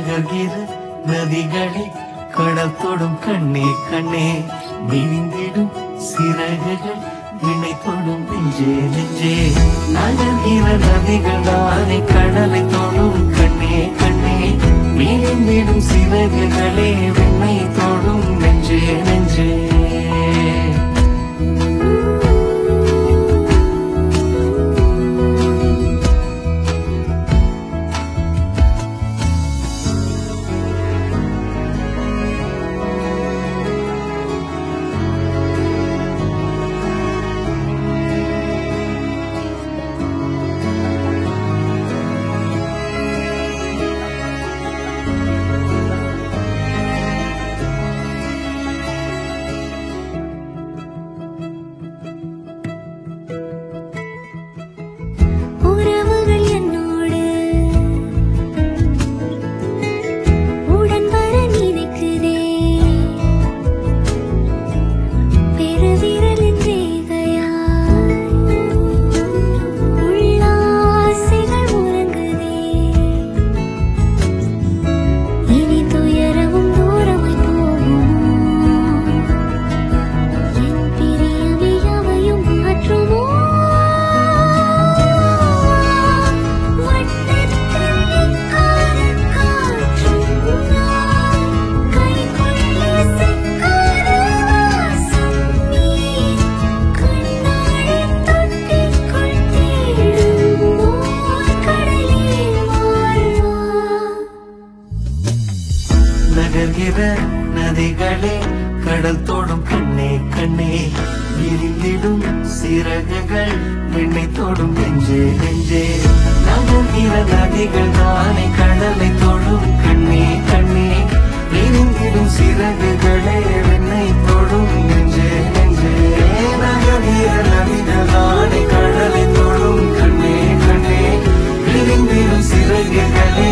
நகர்கிற நதிகளே கடல் தொடும் கண்ணே கண்ணே விரிந்திடும் சிறகுகள் வினை தொடும் நெஞ்சே நெஞ்சே நகர்கிற நதிகள் தானே கடலை தொடும் கண்ணே கண்ணே விரிந்திடும் சிறகுகளே விண்ணை தொடும் நெஞ்சே நெஞ்சே உறவுகள் என்னோடு உடன் வர நினைக்குதே பெருவிரலின் ரேகையாய் உள்ளாசைகள் உறங்குதே இனி துயரமும் தூரமாய் போகுமோ என் பிரியமே யாவையும் மாற்றுமோ வட்டத்தில் காதல் காற்றும் கைக்குள்ளே சிக்காத வாசம் நீ கண்ணாடி தொட்டிக்குள் தேடும் ஓர் கடலே வாழ்வா நகர்கிற நதிகளே கடல் தோடும் கண்ணே கண்ணே விரிந்திடும் சிறகுகள் விண்ணை தோடும் நெஞ்சே நெஞ்சே நகர்கிற நதிகள் தானே கடலை தோடும் கண்ணே கண்ணே விரிந்திடும் சிறகுகளே விண்ணை தோடும் நெஞ்சே நெஞ்சே நகர்கிற நதிகள் தானே கடலை தோடும் கண்ணே கண்ணே விரிந்திடும் சிறகுகளே